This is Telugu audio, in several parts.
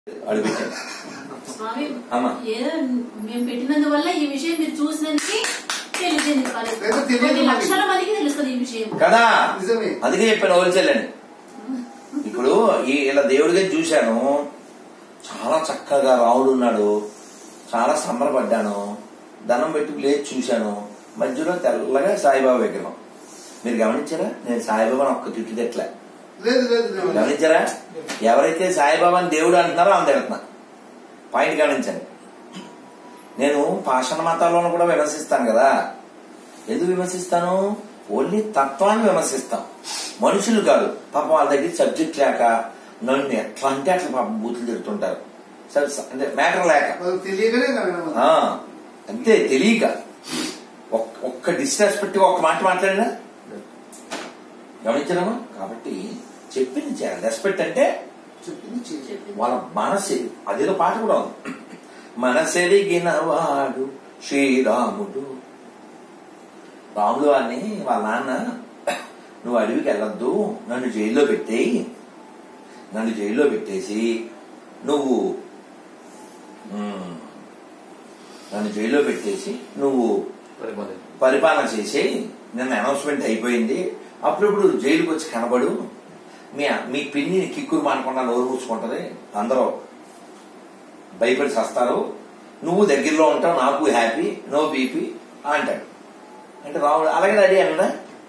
అడిపించాను స్వామి అమ్మా. ఏదో మేము పెట్టినందువల్ల ఈ విషయం మీరు చూసినందుకు తెలిసింది వాళ్ళకి. లేదు, తెలియదు కొన్ని మరి. లక్షల మందికి తెలుస్తుంది ఈ విషయం కదా నిజమే అందుకే చెప్పాను హోల్సేల్ ఇప్పుడు ఈ ఇలా దేవుడిగా చూశాను చాలా చక్కగా రాముడు ఉన్నాడు చాలా సంబరపడ్డాను ధనం పెట్టుకు లేచి చూశాను మధ్యలో తెల్లగా సాయిబాబా విగ్రహం మీరు గమనించారా నేను సాయిబాబాని ఒక్క తిట్టు తిట్టలే లేదు లేదు లేదు. గమనించారా ఎవరైతే సాయిబాబాని దేవుడు అంటున్నారో అంత తిడుతున్నా పాయింట్ గమనించండి నేను పాషణ మతాలను కూడా విమర్శిస్తాను కదా ఎందుకు విమర్శిస్తాను ఓన్లీ తత్వాన్ని విమర్శిస్తాం మనుషులు కాదు పాపం వాళ్ళ దగ్గర సబ్జెక్ట్ లేక నన్ను ఎట్లా అంటే అట్లా పాపం బూతులు తిడుతుంటారు సరే, స- అంటే మ్యాటర్ లేక వాళ్ళకి తెలియకనే వినడం. ఆ, అంతే తెలియక ఒక్- ఒక్క డిస్రెస్పెక్ట్ ఒక్క మాట మాట్లాడినా గమనించడమా కాబట్టి చెప్పింది చేయాలి రెస్పెక్ట్ అంటే చెప్పింది చేయాలి. చెప్పింది. వాళ్ళ మనసు అదేదో పాట కూడా ఉంది మనసెరిగిన వాడు శ్రీరాముడు రాముడు అని వాళ్ళ నాన్న నువ్వు అడవికి వెళ్ళొద్దు నన్ను జైల్లో పెట్టేయి నన్ను జైల్లో పెట్టేసి నువ్వు ఉమ్, నన్ను జైల్లో పెట్టేసి నువ్వు పరిపాలన చేసి నిన్న అనౌన్స్మెంట్ అయిపోయింది అప్పుడప్పుడు జైలుకి వచ్చి కనబడు మీ మీ పిన్నిని కిక్కురు మానకుండా నోరు మూసుకుంటది అందరూ భయపడి చస్తారు నువ్వు దగ్గరలో ఉంటావు నాకు హ్యాపీ నో బీపీ అంటాడు అంటే రాముడు అలాగే రెడీ అన్నా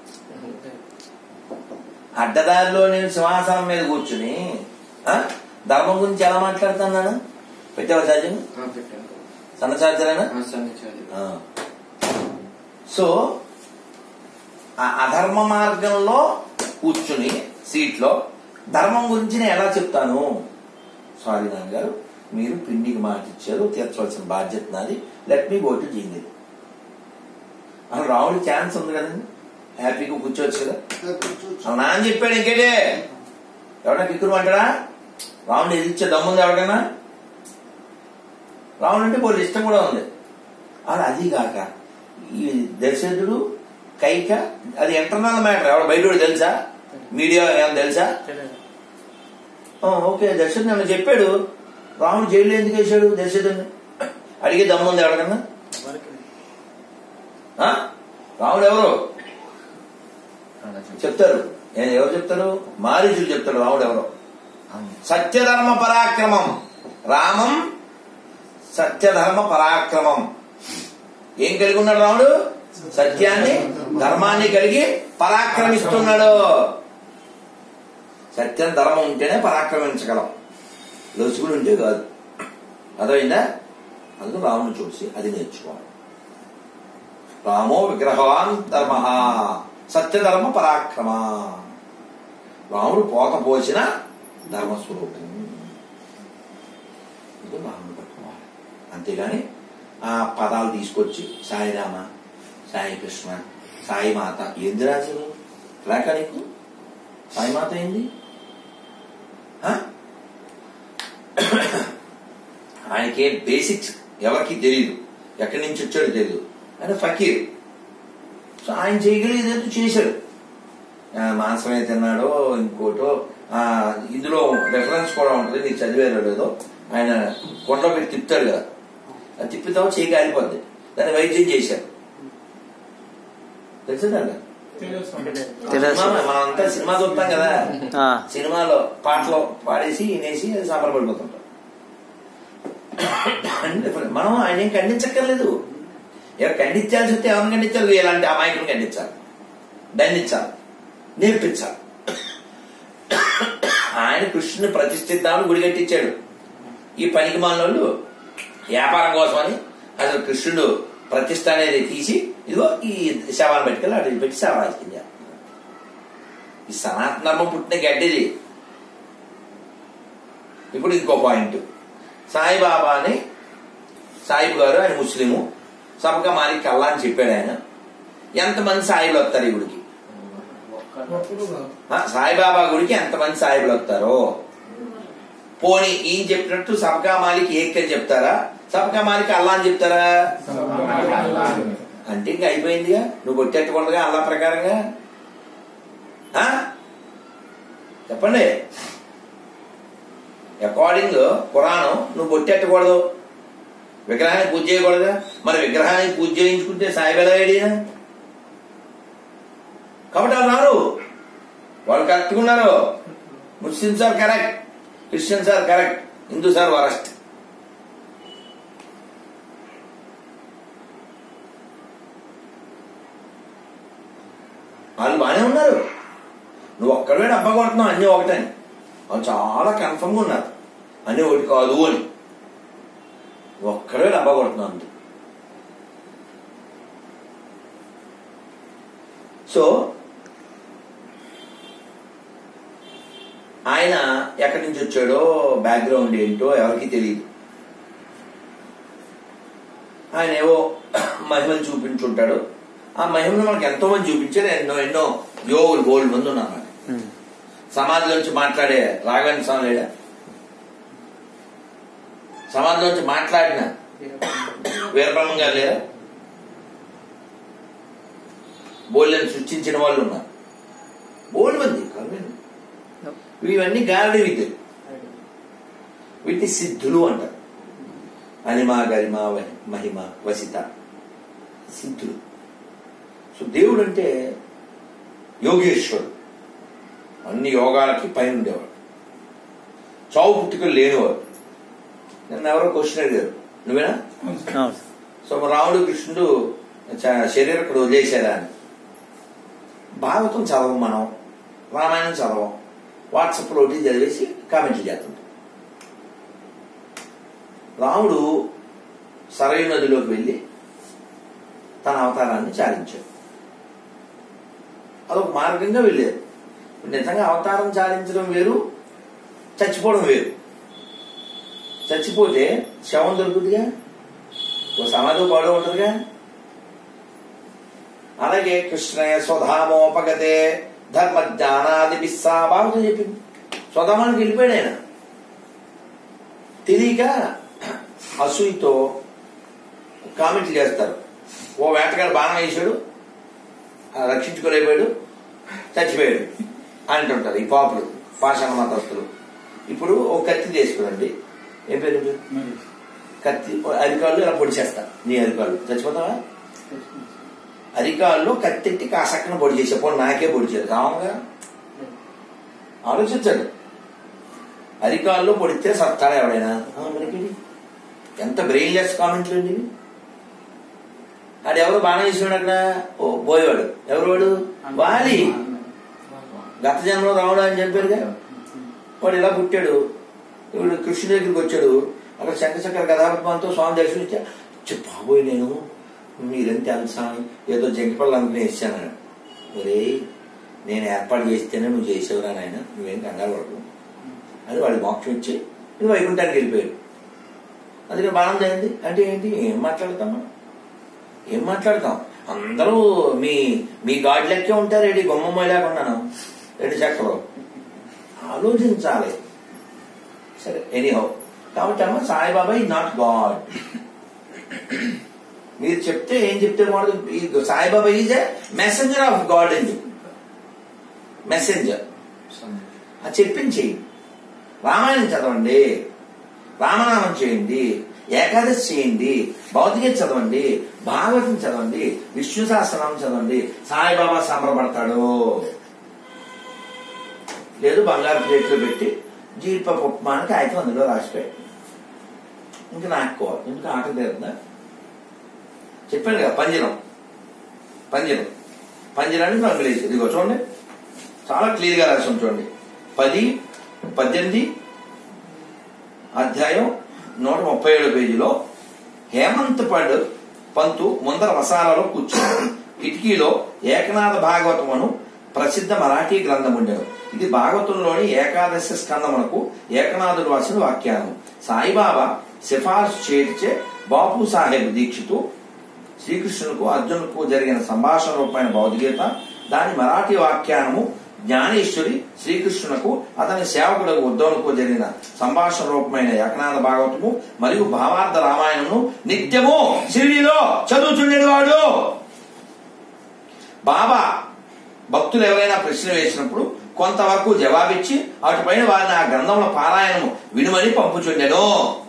అడ్డదారిలో నేను సింహాసనం మీద కూర్చుని ఆ, ధర్మం గురించి ఎలా మాట్లాడుతున్నాను పెట్టావా చార్జన్ ఆ, పెట్టాను సన్న చార్జరేనా ఆ, సన్ని చాలు. ఆ. సో ఆ అధర్మ మార్గంలో కూర్చుని సీట్లో ధర్మం గురించి నేను ఎలా చెప్తాను సారీ నాన్నగారు మీరు పిండికి మాట ఇచ్చారు తీర్చవలసిన బాధ్యత నాది let me go to jingle అసలు రావుడి ఛాన్స్ ఉంది కదండి హ్యాపీగా కూర్చోవచ్చు కదా కూర్చోవచ్చు. అసలు నాన్న చెప్పాడు ఇంకేటే ఎవడన్నా కిక్కురు అంటాడా రావుని ఎదిరించే దమ్ముంది ఎవరికైనా రావణ్ అంటే వాళ్ళు ఇష్టం కూడా ఉంది అలా అది కాక ఈ దశరథుడు కైక అది ఇంటర్నల్ మ్యాటర్ ఎవడ బయట తెలుసా మీడియా ఏమైనా తెలుసా ఆ, ఓకే దశరథుడు నన్ను చెప్పాడు రాముడు జైలు ఎందుకు వేసాడు దశరథుడిని అడిగే దమ్ముంది ఎవరికన్నా ఆ? రాముడు ఎవరు అలా చెప్పు. చెప్తారు నేను ఎవరు చెప్తారు మారీచులు చెప్తాడు రాముడు ఎవరో సత్యధర్మ పరాక్రమం రామం సత్యధర్మ పరాక్రమం ఏం కలిగి ఉన్నాడు రాముడు సత్యాన్ని ధర్మాన్ని కలిగి పరాక్రమిస్తున్నాడు సత్యం ధర్మం ఉంటేనే పరాక్రమించగలం లొసుగులు ఉంటే కాదు అదైందా అందుకు రాముని చూసి అది నేర్చుకోవాలి రామో విగ్రహవాన్ ధర్మ సత్యధర్మ పరాక్రమ రాముడు పోత పోసిన ధర్మస్వరూపం ఇది రాముడు పట్టుకోవాలి అంతేగాని ఆ పదాలు తీసుకొచ్చి సాయిరామ సాయి కృష్ణ సాయి మాత ఏంది రాజులు లేక నీకు సాయి మాత ఏంది ఆ? ఆయనకే బేసిక్స్ ఎవరికి తెలియదు ఎక్కడి నుంచి వచ్చాడో తెలియదు ఆయన ఫకీర్ సో ఆయన చేయగలిగేది ఏదో చేశాడు ఆ, మాంసమే తిన్నాడో ఇంకోటో ఆ, ఇందులో రెఫరెన్స్ కూడా ఉంటుంది నీకు చదివేదో లేదో ఆయన కొండ పెట్టి తిప్పుతాడు కదా అది తిప్పుతావు చేయి కాలిపోద్ది దాన్ని వైద్యం చేశారు తెలిసిందండి తెలుసు. మనం అంతా సినిమా చూస్తాం కదా ఆ, సినిమాలో పాటలు పాడేసి వినేసి సంబరపడిపోతుంటాం అంటే మనం ఆయన ఏం ఖండించక్కర్లేదు ఎవరు ఖండించాల్సి వస్తే ఎవరిని ఖండించాలి ఇలాంటి అమాయకులు ఖండించాలి దండించాలి నేర్పించాలి ఆయన కృష్ణుని ప్రతిష్ఠిద్దామని గుడి కట్టించాడు ఈ పనికి మాలోళ్ళు వ్యాపారం కోసమని అసలు కృష్ణుడు ప్రతిష్ట అనేది తీసి ఇదిగో ఈ శవాన్ని పెట్టుకెళ్ళి అడిగి పెట్టి శవాల్సింది ఈ సనాతన ధర్మం పుట్టిన గడ్డిది ఇప్పుడు ఇంకో పాయింట్ సాయిబాబాని సాయిబు గారు ఆయన ముస్లిము సబక మాలిక్ అల్లా అని చెప్పాడు ఆయన ఎంతమంది సాయిబులు వస్తారు ఈ గుడికి ఆ, సాయిబాబా గుడికి ఎంతమంది సాయిబులు వస్తారో పోనీ ఈయన చెప్పినట్టు సబకా మాలిక్ ఏక్ అని చెప్తారా సబకా మాలిక్ అల్లా అని చెప్తారా అంటే ఇంకా అయిపోయిందిగా నువ్వు కొట్టేట్టుకుండగా అల్లా ప్రకారంగా ఆ? చెప్పండి అకార్డింగ్ పురాణం నువ్వు బొట్టెట్టకూడదు విగ్రహానికి పూజ చేయకూడదా మరి విగ్రహానికి పూజ చేయించుకుంటే సాయిబాబా ఐడియా కాబట్టి వాళ్ళు రారు వాళ్ళు కరెక్ట్గా ఉన్నారు Muslims are correct Christians are correct Hindus are worst వాళ్ళు బాగానే ఉన్నారు నువ్వు ఒక్కడే డబ్బా కొడుతున్నావు అన్ని ఒకటని వాళ్ళు చాలా కన్ఫర్మ్గా ఉన్నారు అన్ని ఒకటి కాదు అని నువ్వు ఒక్కడే డబ్బా కొడుతున్నావు అంతే సో ఆయన ఎక్కడి నుంచి వచ్చాడో బ్యాక్గ్రౌండ్ ఏంటో ఎవరికి తెలియదు ఆయన ఏవో మహిమలు చూపించుంటాడు ఆ మహిమను మనకు ఎంతో మంది చూపించారు ఎన్నో ఎన్నో యోగులు బోల్డ్ మంది ఉన్నారు మనకి సమాధిలోంచి మాట్లాడే రాఘవేంద్ర స్వామి లేడా సమాధిలోంచి మాట్లాడిన వీరబ్రహ్మం గారు లేరా బోల్డ్ని సృష్టించిన వాళ్ళు ఉన్నారు బోల్డ్ మంది కర్మేంద్ర ఇవన్నీ గారడి విద్యలు వీటిని సిద్ధులు అంటారు అనిమ గరిమ వ- మహిమ వసిత సిద్ధులు సో దేవుడు అంటే యోగేశ్వరుడు అన్ని యోగాలకి పైన ఉండేవాడు చావు పుట్టుకలు లేనివాడు నన్ను ఎవరో క్వశ్చన్ అడిగారు నువ్వేనా అవును సో మరి రాముడు కృష్ణుడు చ- శరీరం ఇక్కడ వదిలేశారా అని భాగవతం చదవం మనం రామాయణం చదవం వాట్సాప్లో ఒకటి చదివేసి కామెంట్లు చేస్తుంటాం రాముడు సరయు నదిలోకి వెళ్ళి తన అవతారాన్ని చాలించాడు అదొక మార్గంగా వెళ్ళారు ఇప్పుడు నిజంగా అవతారం చాలించడం వేరు చచ్చిపోవడం వేరు చచ్చిపోతే శవం దొరుకుతుందిగా ఓ సమాధి పాడు ఉంటుందిగా అలాగే కృష్ణయ స్వధామోపగతే ధర్మ జ్ఞానాది బిస్సా బాగుతో చెప్పింది స్వధామానికి వెళ్ళిపోయాడు ఆయన తెలియక అసూయతో కామెంట్లు చేస్తారు ఓ వేటగాడు బాణం వేసాడు ఆ రక్షించుకోలేకపోయాడు చచ్చిపోయాడు అంటుంటారు ఈ పాపులు పాషాణ మతస్థులు ఇప్పుడు ఓ కత్తి తీసుకురండి ఏం పేరు నీ పేరు? కత్తి ఓ అరికాళ్ళు ఇలా పొడి చేస్తా నీ అరికాళ్ళు చచ్చిపోతావా అరికాల్లో కత్తెట్టి కాసక్కన పొడి చేసే పోనీ నాకే పొడి చేయదు కావంగా ఆలోచించండి అరికాల్లో పొడితే సత్తాడా ఎవడైనా ఆ, మరికేంటి? ఎంత బ్రెయిన్లెస్ కామెంట్లు అండి ఇవి? ఆడు ఎవరు బాగా వేసాడు అక్కడ ఓ పోయేవాడు ఎవరు వాడు వాలి గత జన్మలో రావడా అని చెప్పారుగా వాడు ఇలా పుట్టాడు ఇప్పుడు కృష్ణుడి దగ్గరికి వచ్చాడు అక్కడ శంకరచక్ర కథాపద్మంతో స్వామి దర్శనిస్తే "ఛీ, బాబోయ్ నేను మీరెంత స్వామి ఏదో జంకిపళ్ళు అనుకుని ఇచ్చాను ఒరే నేను ఏర్పాటు చేస్తేనే నువ్వు చేసేవరా నాయన నువ్వేం కంగారు పడకు అని వాడి మోక్షం ఇచ్చి నువ్వు వైకుంఠానికి వెళ్ళిపోయాడు అందుకే బాణం జరిగింది అంటే ఏంటి ఏం మాట్లాడతాం మనం ఏం మాట్లాడతాం అందరూ మీ మీ గాడ్ లెక్కే ఉంటారు ఏంటి బొమ్మ లేకున్నాను రెండు చెక్కలు ఆలోచించాలి సరే ఎనీహౌ కాబట్టి అమ్మ సాయిబాబా ఈ నాట్ గాడ్ మీరు చెప్తే ఏం చెప్తే వాడు ఈ Saibaba is a messenger of God అని చెప్పి మెసెంజర్ అది చెప్పించి రామాయణం చదవండి రామనామం చేయండి ఏకాదశి చేయండి భౌతికత చదవండి భాగవతం చదవండి విష్ణు సహస్రనామం చదవండి సాయిబాబా సంబరపడతాడు లేదు బంగారు ప్లేట్లో పెట్టి జీడిపప్పు ఉప్మానికి అయితే అందులో రాసిపోయాడు ఇంకా నాకుకోవాలి ఎందుకు ఆకలి తీరుతుందా చెప్పాను కదా పంజరం పంజరం పంజరానికి రంగులు వేసి ఇదిగో చూడండి చాలా క్లియర్ గా రాసి ఉంది చూడండి పది పద్దెనిమిది అధ్యాయం నూట ముప్పై ఏడు పేజీలో హేమంత్ పడ్ పంతు ముందర వసాలలో కూర్చున్నాడు కిటికీలో ఏకనాథ భాగవతమును ప్రసిద్ధ మరాఠీ గ్రంథం ఉండేది ఇది భాగవతంలోని ఏకాదశి స్కందమునకు ఏకనాథుడు రాసిన వాక్యానం సాయిబాబా సిఫార్సు చేర్చే బాపు సాహెబ్ దీక్షితు శ్రీకృష్ణునికి అర్జునుకు జరిగిన సంభాషణ రూపమైన భౌతికత దాని మరాఠీ వాక్యానము జ్ఞానేశ్వరి శ్రీకృష్ణునకు అతని సేవకుడు ఉద్ధవులకు జరిగిన సంభాషణ రూపమైన ఏకనాథ భాగవతము మరియు భావార్థ రామాయణము నిత్యము షిరిడిలో చదువుతుండేవాడు బాబా భక్తులు ఎవరైనా ప్రశ్న వేసినప్పుడు కొంతవరకు జవాబిచ్చి అటుపైన వారిని ఆ గ్రంథముల పారాయణము వినుమని పంపుచుండెను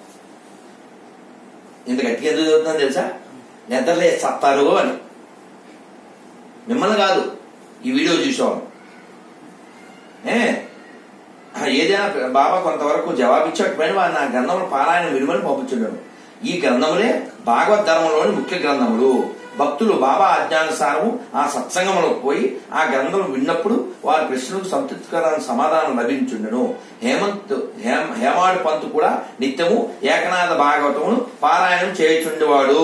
ఇంత గట్టిగా ఎందుకు చదువుతుందని తెలుసా నిద్రలే సత్తారు అని మిమ్మల్ని కాదు ఈ వీడియో చూసేవాళ్ళు ఏ ఏదైనా బాబా కొంతవరకు జవాబిచ్చి అటుపైన వారిని ఆ గ్రంథముల పారాయణ వినుమని పంపుచుండెను ఈ గ్రంథములే భాగవత్ ధర్మంలోని ముఖ్య గ్రంథములు భక్తులు బాబా ఆజ్ఞానుసారము ఆ సత్సంగంలో పోయి ఆ గ్రంథం విన్నప్పుడు వారి ప్రశ్నలకు సంతృప్తికరమైన సమాధానం లభించుండెను హేమంత్ హేమ హేమాడు పంతు కూడా నిత్యము ఏకనాథ భాగవతమును పారాయణం చేయుచుండేవాడు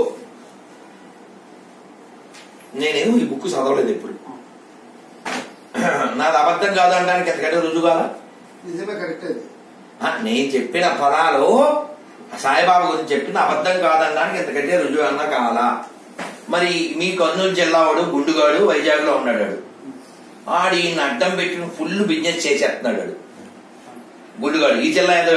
నేనేమో ఈ బుక్ చదవలేదు ఎప్పుడు నాది అబద్ధం కాదు అనడానికి ఎంతకంటే రుజువు కాదా నిజమే కరెక్ట్ అది ఆ, నేను చెప్పిన పదాలు సాయిబాబా గురించి చెప్పిన అబద్ధం కాదనడానికి ఎంతకంటే రుజువు అన్నా కావాలా మరి మీ కర్నూలు జిల్లా వాడు గుండుగాడు వైజాగ్ లో ఉన్నాడు వాడు. ఆడు ఈయన అడ్డం పెట్టి ఫుల్ బిజినెస్ చేసేస్తున్నాడు వాడు. గుండుగాడు ఈ జిల్లా ఏదో